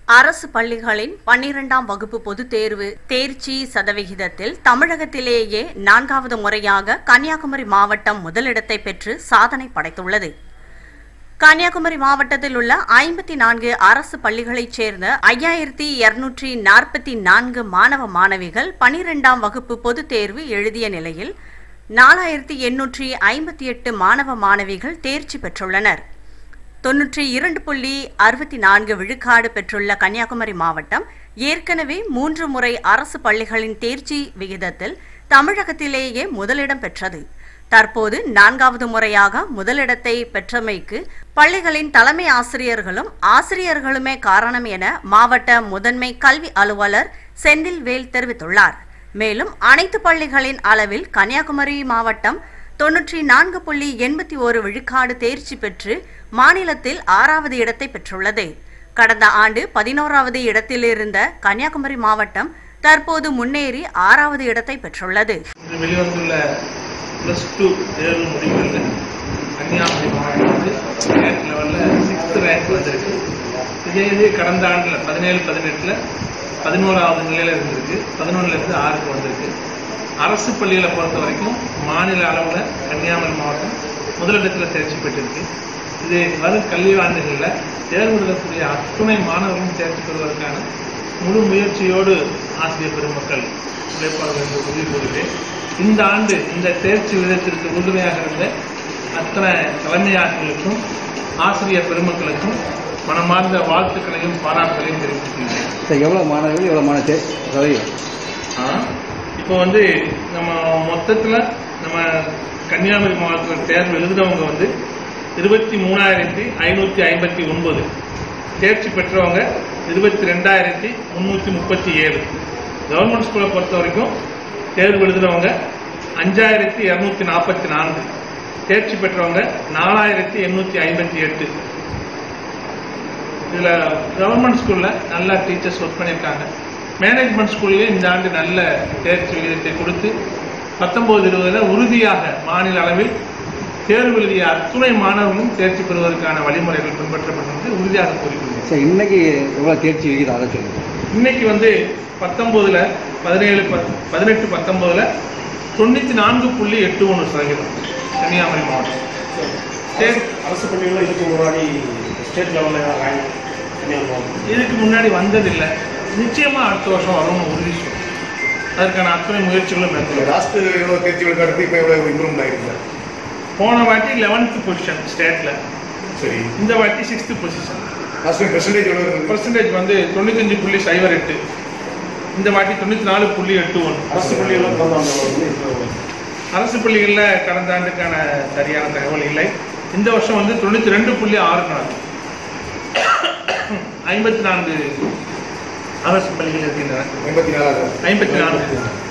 அரசு பள்ளிகளின் பன்னிரெண்டாம் வகுப்பு பொதுத் தேர்வு தேர்ச்சி சதவிகிதத்தில் தமிழகத்திலேயே நான்காவது முறையாக கன்னியாகுமரி மாவட்டம் முதலிடத்தை பெற்று சாதனை படைத்துள்ளது கன்னியாகுமரி மாவட்டத்தில் உள்ள ஐம்பத்தி நான்கு அரசு பள்ளிகளைச் சேர்ந்த ஐயாயிரத்தி இருநூற்றி நாற்பத்தி நான்கு மாணவ மாணவிகள் பனிரெண்டாம் வகுப்பு பொதுத் தேர்வு எழுதிய நிலையில் நாலாயிரத்தி எண்ணூற்றி ஐம்பத்தி எட்டு மாணவ மாணவிகள் தேர்ச்சி பெற்றுள்ளனர் தொன்னூற்றி இரண்டு புள்ளி அறுபத்தி நான்கு விழுக்காடு பெற்றுள்ள கன்னியாகுமரி மாவட்டம் ஏற்கனவே மூன்று முறை அரசு பள்ளிகளின் தேர்ச்சி விகிதத்தில் தமிழகத்திலேயே முதலிடம் பெற்றது தற்போது நான்காவது முறையாக முதலிடத்தை பெற்றமைக்கு பள்ளிகளின் தலைமை ஆசிரியர்களும் ஆசிரியர்களுமே காரணம் என மாவட்ட முதன்மை கல்வி அலுவலர் செந்தில்வேல் தெரிவித்துள்ளார் மேலும் அனைத்து பள்ளிகளின் அளவில் கன்னியாகுமரி மாவட்டம் தொன்னூற்றி நான்கு புள்ளி எண்பத்தி ஒரு விழுக்காடு தேர்ச்சி பெற்று மாநிலத்தில் ஆறாவது இடத்தை பெற்றுள்ளது கடந்த ஆண்டு பதினோராவது இடத்திலிருந்த கன்னியாகுமரி மாவட்டம் தற்போது முன்னேறி ஆறாவது இடத்தை பெற்றுள்ளது இது வெளிவந்துள்ள ப்ளஸ் டூ தேர்வு முடிவுகளில் கன்னியாகுமரி மாவட்டம் வந்து ஸ்டேட் லெவலில் சிக்ஸ்த் ரேங்க் வந்திருக்கு இதே இது கடந்த ஆண்டில் பதினேழு பதினெட்டில் பதினோராவது நிலையில் இருந்திருக்கு பதினொன்றுலேருந்து ஆறுக்கு வந்திருக்கு அரசு பள்ளிகளை பொறுத்த வரைக்கும் மாநில அளவில் கன்னியாகுமரி மாவட்டம் முதலிடத்தில் தேர்ச்சி பெற்றிருக்கு இது வரும் கல்வி ஆண்டுகளில் தேர்வு எழுதக்கூடிய அத்துணை மாணவர்களும் தேர்ச்சி பெறுவதற்கான முழு முயற்சியோடு ஆசிரியர் பெருமக்கள் உழைப்பார்கள் என்று உறுதி கூறுகிறேன் இந்த ஆண்டு இந்த தேர்ச்சி விதத்திற்கு உறுதுணையாக இருந்த அத்தனை தலைமை ஆசிரியர்களுக்கும் ஆசிரியர் பெருமக்களுக்கும் மனமார்ந்த வாழ்த்துக்களையும் பாராட்டுகளையும் தெரிவித்துக்கிறேன் சார் எவ்வளோ மாணவர்கள் எவ்வளோ மாணவ தே- சதவீதம் ஆ, இப்போ வந்து நம்ம மொத்தத்தில் நம்ம கன்னியாகுமரி மாவட்டத்தில் தேர்வு எழுதுனவங்க வந்து இருபத்தி மூணாயிரத்தி ஐநூற்றி ஐம்பத்தி ஒன்பது தேர்ச்சி பெற்றவங்க இருபத்தி ரெண்டாயிரத்தி முந்நூற்றி முப்பத்தி ஏழு கவர்மெண்ட் ஸ்கூலை பொறுத்த வரைக்கும் தேர்வு எழுதுனவங்க அஞ்சாயிரத்தி இரநூத்தி நாற்பத்தி நான்கு தேர்ச்சி பெற்றவங்க நாலாயிரத்தி எண்ணூற்றி ஐம்பத்தி எட்டு இதில் கவர்மெண்ட் ஸ்கூலில் நல்லா டீச்சர்ஸ் ஒர்க் பண்ணியிருக்காங்க மேனேஜ்மெண்ட் ஸ்கூல்லேயும் இந்த ஆண்டு நல்ல தேர்ச்சி விகிதத்தை கொடுத்து பத்தொம்போது இருபதில் உறுதியாக மாநில அளவில் தேர்வு எழுதிய அத்துணை மாணவர்களும் தேர்ச்சி பெறுவதற்கான வழிமுறைகள் பின்பற்றப்பட்டிருந்து உறுதியாக கூறிக்கொள்கிறேன் சார் இன்னைக்கு எவ்வளோ தேர்ச்சி விகிதம் அதை சொல்லுங்கள் இன்னைக்கு வந்து பத்தொம்போதில் பதினேழு ப பதினெட்டு பத்தொம்போதில் தொண்ணூற்றி நான்கு புள்ளி எட்டு ஒன்று சதவீதம் கன்னியாகுமரி மாவட்டம் ஸ்டேட் அரசு பள்ளிகளில் இதுக்கு முன்னாடி ஸ்டேட் லெவலில் ரேங்க் கன்னியாகுமரி இதுக்கு முன்னாடி வந்ததில்லை நிச்சயமா அடுத்த வருஷம் வரும்னு உறுதி சொல்றேன் அதற்கான அத்தனை முயற்சிகளும் மேற்கொள்ளும் லாஸ்ட் எவ்வளோ தேர்ச்சிகளுக்கு அடுத்து இப்போ எவ்வளோ இம்ப்ரூவ்மெண்ட் ஆகிருக்கு போன வாட்டி லெவன்த்து பொசிஷன் ஸ்டேட்ல சரி இந்த வாட்டி sixth position last time percentage எவ்வளோ இருந்தது பர்சன்டேஜ் வந்து தொண்ணூத்தஞ்சு புள்ளி சைபர் எட்டு இந்த வாட்டி தொண்ணூற்றி நாலு புள்ளி எட்டு ஒன்று அரசு பள்ளிகளில் பிறந்த ஆண்டு வந்து இப்போ அரசு பள்ளிகளில் கடந்த ஆண்டுக்கான சரியான தகவல் இல்லை இந்த வருஷம் வந்து தொண்ணூற்றி ரெண்டு புள்ளி ஆறு நாலு ஐம்பத்தி நான்கு அரசு பள்ளிகள் இருக்கின்றன எண்பத்தி நாலாவது ஐம்பத்தி நான்கு